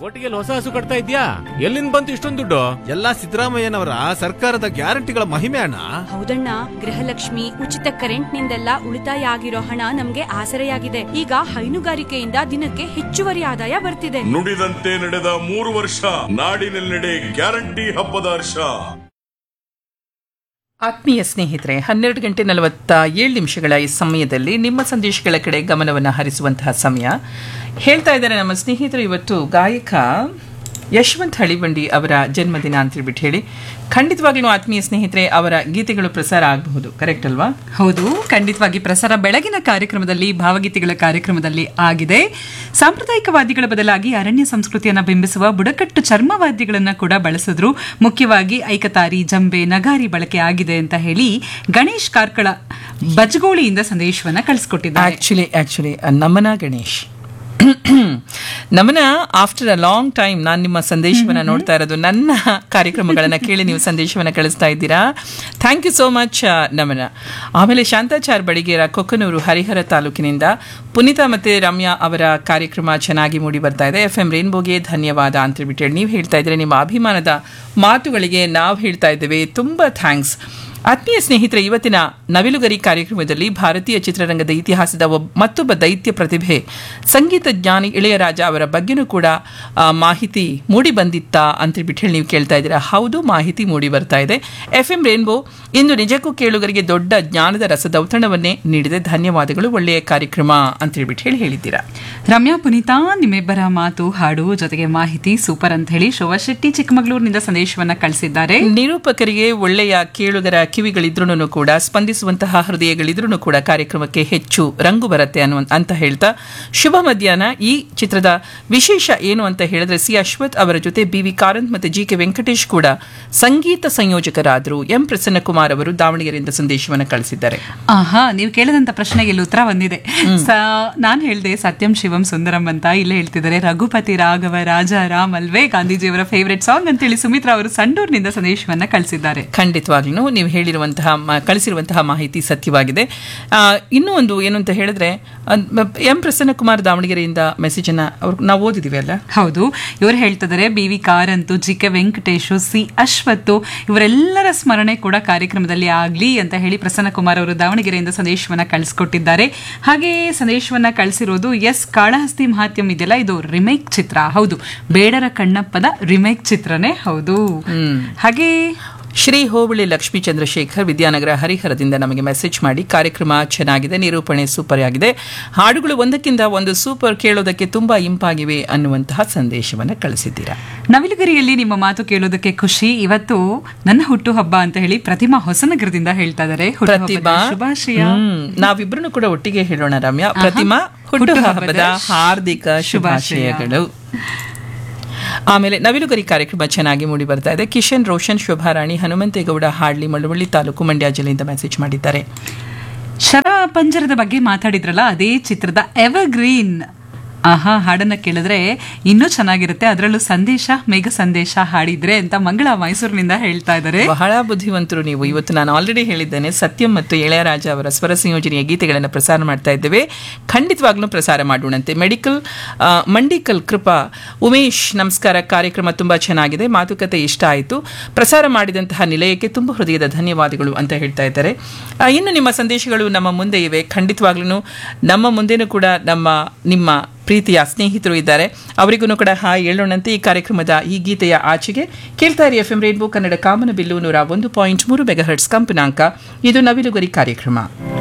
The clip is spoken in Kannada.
ಒಟ್ಟಿಗೆ ಹೊಸ ಹಸು ಕಟ್ತಾ ಇದ್ಯಾ ಎಲ್ಲಿಂದ ಬಂತು ಇಷ್ಟೊಂದು ದುಡ್ಡು ಎಲ್ಲ ಸಿದ್ದರಾಮಯ್ಯನವರ ಸರ್ಕಾರದ ಗ್ಯಾರಂಟಿಗಳ ಮಹಿಮೆ ಅಣ್ಣ ಹೌದಣ್ಣ ಗೃಹಲಕ್ಷ್ಮಿ ಉಚಿತ ಕರೆಂಟ್ ನಿಂದೆಲ್ಲ ಉಳಿತಾಯ ಆಗಿರೋ ಹಣ ನಮ್ಗೆ ಆಸರೆಯಾಗಿದೆ ಈಗ ಹೈನುಗಾರಿಕೆಯಿಂದ ದಿನಕ್ಕೆ ಹೆಚ್ಚುವರಿ ಆದಾಯ ಬರ್ತಿದೆ ನುಡಿದಂತೆ ನಡೆದ ಮೂರು ವರ್ಷ ನಾಡಿನೆಲ್ಲೆಡೆ ಗ್ಯಾರಂಟಿ ಹಬ್ಬದ ಹರ್ಷ ಆತ್ಮೀಯ ಸ್ನೇಹಿತರೆ ಹನ್ನೆರಡು ಗಂಟೆ ನಲವತ್ತ ಏಳು ನಿಮಿಷಗಳ ಈ ಸಮಯದಲ್ಲಿ ನಿಮ್ಮ ಸಂದೇಶಗಳ ಕಡೆ ಗಮನವನ್ನು ಹರಿಸುವಂತಹ ಸಮಯ ಹೇಳ್ತಾ ಇದ್ದಾರೆ ನಮ್ಮ ಸ್ನೇಹಿತರು ಇವತ್ತು ಗಾಯಕ ಯಶವಂತ್ ಹಳಿಬಂಡಿ ಅವರ ಜನ್ಮದಿನ ಅಂತ ಹೇಳ್ಬಿಟ್ಟು ಹೇಳಿ ಖಂಡಿತವಾಗ್ಲೂ ಆತ್ಮೀಯ ಸ್ನೇಹಿತರೆ ಅವರ ಗೀತೆಗಳು ಪ್ರಸಾರ ಆಗಬಹುದು ಕರೆಕ್ಟ್ ಅಲ್ವಾ ಹೌದು ಖಂಡಿತವಾಗಿ ಪ್ರಸಾರ ಬೆಳಗಿನ ಕಾರ್ಯಕ್ರಮದಲ್ಲಿ ಭಾವಗೀತೆಗಳ ಕಾರ್ಯಕ್ರಮದಲ್ಲಿ ಆಗಿದೆ ಸಾಂಪ್ರದಾಯಿಕವಾದಿಗಳ ಬದಲಾಗಿ ಅರಣ್ಯ ಸಂಸ್ಕೃತಿಯನ್ನು ಬಿಂಬಿಸುವ ಬುಡಕಟ್ಟು ಚರ್ಮವಾದ್ಯಗಳನ್ನು ಕೂಡ ಬಳಸಿದ್ರು ಮುಖ್ಯವಾಗಿ ಐಕತಾರಿ ಜಂಬೆ ನಗಾರಿ ಬಳಕೆ ಆಗಿದೆ ಅಂತ ಹೇಳಿ ಗಣೇಶ್ ಕಾರ್ಕಳ ಬಜಗೋಳಿಯಿಂದ ಸಂದೇಶವನ್ನ ಕಳಿಸ್ಕೊಟ್ಟಿದ್ದಾರೆ ಆಕ್ಚುಲಿ ಆಕ್ಚುಲಿ ನಮನ ಗಣೇಶ್ ನಮನ ಆಫ್ಟರ್ ಅ ಲಾಂಗ್ ಟೈಮ್ ನಾನು ನಿಮ್ಮ ಸಂದೇಶವನ್ನು ನೋಡ್ತಾ ಇರೋದು ನನ್ನ ಕಾರ್ಯಕ್ರಮಗಳನ್ನು ಕೇಳಿ ನೀವು ಸಂದೇಶವನ್ನು ಕಳಿಸ್ತಾ ಇದ್ದೀರಾ ಥ್ಯಾಂಕ್ ಯು ಸೋ ಮಚ್ ನಮನ ಆಮೇಲೆ ಶಾಂತಾಚಾರ್ ಬಡಿಗೇರ ಕೊಕ್ಕನೂರು ಹರಿಹರ ತಾಲೂಕಿನಿಂದ ಪುನೀತಾ ಮತ್ತು ರಮ್ಯಾ ಅವರ ಕಾರ್ಯಕ್ರಮ ಚೆನ್ನಾಗಿ ಮೂಡಿ ಬರ್ತಾ ಇದೆ ಎಫ್ ಎಂ ರೇನ್ಬೋಗೆ ಧನ್ಯವಾದ ಅಂತ ಹೇಳ್ಬಿಟ್ಟು ಹೇಳಿ ನೀವು ಹೇಳ್ತಾ ಇದ್ದೀರಿ ನಿಮ್ಮ ಅಭಿಮಾನದ ಮಾತುಗಳಿಗೆ ನಾವು ಹೇಳ್ತಾ ಇದ್ದೇವೆ ತುಂಬ ಥ್ಯಾಂಕ್ಸ್ ಆತ್ಮೀಯ ಸ್ನೇಹಿತರೆ ಇವತ್ತಿನ ನವಿಲುಗರಿ ಕಾರ್ಯಕ್ರಮದಲ್ಲಿ ಭಾರತೀಯ ಚಿತ್ರರಂಗದ ಇತಿಹಾಸದ ಒಬ್ ಮತ್ತೊಬ್ಬ ದೈತ್ಯ ಪ್ರತಿಭೆ ಸಂಗೀತ ಜ್ಞಾನಿ ಇಳೆಯರಾಜ ಅವರ ಬಗ್ಗೆನೂ ಕೂಡ ಆ, ಮಾಹಿತಿ ಮೂಡಿ ಬಂದಿತ್ತಾ ಅಂತೇಳ್ಬಿಟ್ಟು ಹೇಳಿ ನೀವು ಕೇಳ್ತಾ ಇದ್ದೀರಾ ಹೌದು ಮಾಹಿತಿ ಮೂಡಿ ಬರ್ತಾ ಇದೆ ಎಫ್ ಎಂ ರೇನ್ಬೋ ಇಂದು ನಿಜಕ್ಕೂ ಕೇಳುಗರಿಗೆ ದೊಡ್ಡ ಜ್ಞಾನದ ರಸದೌತಣವನ್ನೇ ನೀಡಿದೆ ಧನ್ಯವಾದಗಳು ಒಳ್ಳೆಯ ಕಾರ್ಯಕ್ರಮ ಅಂತೇಳ್ಬಿಟ್ಟು ಹೇಳಿ ಹೇಳಿದ್ದೀರಾ ರಮ್ಯಾ ಪುನೀತಾ ನಿಮ್ಮಿಬ್ಬರ ಮಾತು ಹಾಡು ಜೊತೆಗೆ ಮಾಹಿತಿ ಸೂಪರ್ ಅಂತ ಹೇಳಿ ಶೋಭಾ ಶೆಟ್ಟಿ ಚಿಕ್ಕಮಗಳೂರಿನಿಂದ ಸಂದೇಶವನ್ನ ಕಳಿಸಿದ್ದಾರೆ ನಿರೂಪಕರಿಗೆ ಒಳ್ಳೆಯ ಕೇಳುಗರ ಕಿವಿಗಳಿದ್ರೂ ಕೂಡ ಸ್ಪಂದಿಸುವಂತಹ ಹೃದಯಗಳಿದ್ರೂ ಕೂಡ ಕಾರ್ಯಕ್ರಮಕ್ಕೆ ಹೆಚ್ಚು ರಂಗು ಬರುತ್ತೆ ಅನ್ನುವ ಅಂತ ಹೇಳ್ತಾ ಶುಭ ಮಧ್ಯಾಹ್ನ ಈ ಚಿತ್ರದ ವಿಶೇಷ ಏನು ಅಂತ ಹೇಳಿದ್ರೆ ಸಿ ಅಶ್ವಥ್ ಅವರ ಜೊತೆ ಬಿ ವಿ ಕಾರಂತ್ ಮತ್ತು ಜಿ ಕೆ ವೆಂಕಟೇಶ್ ಕೂಡ ಸಂಗೀತ ಸಂಯೋಜಕರಾದರು ಎಂ ಪ್ರಸನ್ನಕುಮಾರ್ ಅವರು ದಾವಣಗೆರೆಯಿಂದ ಸಂದೇಶವನ್ನು ಕಳಿಸಿದ್ದಾರೆ ಆಹಾ ನೀವು ಕೇಳಿದಂತ ಪ್ರಶ್ನೆಗೆ ಇಲ್ಲಿ ಉತ್ತರ ಬಂದಿದೆ ನಾನು ಹೇಳ್ದೆ ಸತ್ಯಂ ಶಿವಂ ಸುಂದರಂ ಅಂತ ಇಲ್ಲೇ ಹೇಳ್ತಿದ್ದಾರೆ ರಘುಪತಿ ರಾಘವ ರಾಜ ರಾಮ್ ಅಲ್ವೇ ಗಾಂಧೀಜಿಯವರ ಫೇವರೆಟ್ ಸಾಂಗ್ ಅಂತೇಳಿ ಸುಮಿತ್ರಾ ಅವರು ಸಂಡೂರಿನಿಂದ ಸಂದೇಶವನ್ನ ಕಳಿಸಿದ್ದಾರೆ ಖಂಡಿತವಾಗ್ಲೂ ನೀವು ಹೇಳಿರುವಂತಹ ಮ- ಕಳಿಸಿರುವಂತಹ ಮಾಹಿತಿ ಸತ್ಯವಾಗಿದೆ ಆ, ಇನ್ನೂ ಒಂದು ಏನು ಅಂತ ಹೇಳಿದ್ರೆ ಅದ್- ಮ- ಎಂ ಪ್ರಸನ್ನಕುಮಾರ್ ದಾವಣಗೆರೆಯಿಂದ ಮೆಸೇಜ್ ಅನ್ನ ಅವ್ರು ನಾವು ಓದಿದೀವಿ ಅಲ್ಲ ಹೌದು ಇವರು ಹೇಳ್ತಿದ್ದಾರೆ B V Karanth G K Venkatesh C Ashwath ಇವರೆಲ್ಲರ ಸ್ಮರಣೆ ಕೂಡ ಕಾರ್ಯಕ್ರಮದಲ್ಲಿ ಆಗ್ಲಿ ಅಂತ ಹೇಳಿ ಪ್ರಸನ್ನ ಕುಮಾರ್ ಅವರು ದಾವಣಗೆರೆಯಿಂದ ಸಂದೇಶವನ್ನ ಕಳಿಸ್ಕೊಟ್ಟಿದ್ದಾರೆ ಹಾಗೆ ಸಂದೇಶವನ್ನ ಕಳಿಸಿರೋದು ಎಸ್ ಕಾಳಹಸ್ತಿ ಮಹಾತ್ಯಂ ಇದೆಯಲ್ಲ ಇದು ರಿಮೇಕ್ ಚಿತ್ರ ಹೌದು ಬೇಡರ ಕಣ್ಣಪ್ಪದ ರಿಮೇಕ್ ಚಿತ್ರನೇ ಹೌದು ಹಾಗೆ ಶ್ರೀ ಹೋಬಳಿ ಲಕ್ಷ್ಮೀ ಚಂದ್ರಶೇಖರ್ ವಿದ್ಯಾನಗರ ಹರಿಹರದಿಂದ ನಮಗೆ ಮೆಸೇಜ್ ಮಾಡಿ ಕಾರ್ಯಕ್ರಮ ಚೆನ್ನಾಗಿದೆ ನಿರೂಪಣೆ ಸೂಪರ್ ಆಗಿದೆ ಹಾಡುಗಳು ಒಂದಕ್ಕಿಂತ ಒಂದು ಸೂಪರ್ ಕೇಳೋದಕ್ಕೆ ತುಂಬಾ ಇಂಪಾಗಿವೆ ಅನ್ನುವಂತಹ ಸಂದೇಶವನ್ನು ಕಳಿಸಿದ್ದೀರಾ ನವಿಲುಗರಿಯಲ್ಲಿ ನಿಮ್ಮ ಮಾತು ಕೇಳೋದಕ್ಕೆ ಖುಷಿ ಇವತ್ತು ನನ್ನ ಹುಟ್ಟುಹಬ್ಬ ಅಂತ ಹೇಳಿ ಪ್ರತಿಮಾ ಹೊಸನಗರದಿಂದ ಹೇಳ್ತಾ ಇದ್ದಾರೆ ಹುಟ್ಟುಹಬ್ಬದ ಪ್ರತಿಮಾ ಶುಭಾಶಯ ಹ್ಮ್, ನಾವಿಬ್ರು ಕೂಡ ಒಟ್ಟಿಗೆ ಹೇಳೋಣ ರಮ್ಯಾ ಪ್ರತಿಮಾ ಹುಟ್ಟುಹಬ್ಬದ ಹಾರ್ದಿಕ ಶುಭಾಶಯಗಳು ಆಮೇಲೆ ನವಿಲುಗರಿ ಕಾರ್ಯಕ್ರಮ ಚೆನ್ನಾಗಿ ಮೂಡಿ ಬರ್ತಾ ಇದೆ ಕಿಶನ್ ರೋಷನ್ ಶೋಭಾರಾಣಿ ಹನುಮಂತೇಗೌಡ ಹಾಡ್ಲಿ ಮಳವಳ್ಳಿ ತಾಲೂಕು ಮಂಡ್ಯ ಜಿಲ್ಲೆಯಿಂದ ಮೆಸೇಜ್ ಮಾಡಿದ್ದಾರೆ ಶರ ಪಂಜರದ ಬಗ್ಗೆ ಮಾತಾಡಿದ್ರಲ್ಲ ಅದೇ ಚಿತ್ರದ ಎವರ್ಗ್ರೀನ್ ಆಹಾ ಹಾಡನ್ನ ಕೇಳಿದ್ರೆ ಇನ್ನೂ ಚೆನ್ನಾಗಿರುತ್ತೆ ಅದರಲ್ಲೂ ಸಂದೇಶ ಮೇಘ ಸಂದೇಶ ಹಾಡಿದ್ರೆ ಅಂತ ಮಂಗಳ ಮೈಸೂರಿನಿಂದ ಹೇಳ್ತಾ ಇದ್ದಾರೆ ಬಹಳ ಬುದ್ಧಿವಂತರು ನೀವು ಇವತ್ತು ನಾನು ಆಲ್ರೆಡಿ ಹೇಳಿದ್ದೇನೆ ಸತ್ಯಂ ಮತ್ತು ಇಳೆಯರಾಜ ಅವರ ಸ್ವರ ಸಂಯೋಜನೆಯ ಗೀತೆಗಳನ್ನು ಪ್ರಸಾರ ಮಾಡ್ತಾ ಇದ್ದೇವೆ ಖಂಡಿತವಾಗ್ಲೂ ಪ್ರಸಾರ ಮಾಡೋಣಂತೆ ಮೆಡಿಕಲ್ ಆ, ಮಂಡಿಕಲ್ ಕೃಪಾ ಉಮೇಶ್ ನಮಸ್ಕಾರ ಕಾರ್ಯಕ್ರಮ ತುಂಬ ಚೆನ್ನಾಗಿದೆ ಮಾತುಕತೆ ಇಷ್ಟ ಆಯಿತು ಪ್ರಸಾರ ಮಾಡಿದಂತಹ ನಿಲಯಕ್ಕೆ ತುಂಬ ಹೃದಯದ ಧನ್ಯವಾದಗಳು ಅಂತ ಹೇಳ್ತಾ ಇದ್ದಾರೆ ಆ, ಇನ್ನು ನಿಮ್ಮ ಸಂದೇಶಗಳು ನಮ್ಮ ಮುಂದೆ ಇವೆ ಖಂಡಿತವಾಗ್ಲೂ ನಮ್ಮ ಮುಂದೆನೂ ಕೂಡ ನಮ್ಮ ನಿಮ್ಮ ಪ್ರೀತಿಯ ಸ್ನೇಹಿತರು ಇದ್ದಾರೆ ಅವರಿಗೂ ಕೂಡ ಹಾಯ್ ಹೇಳೋಣಂತೆ ಈ ಕಾರ್ಯಕ್ರಮದ ಈ ಗೀತೆಯ ಆಚೆಗೆ ಕೇಳ್ತಾ ಇರಿ ಎಫ್ ಎಂ ರೇನ್ಬೋ ಕನ್ನಡ ಕಾಮನಬಿಲ್ಲು ನೂರ ಒಂದು ಪಾಯಿಂಟ್ ಮೂರು ಮೆಗಾಹರ್ಟ್ಸ್ ಕಂಪನಾಂಕ ಇದು ನವಿಲುಗರಿ ಕಾರ್ಯಕ್ರಮ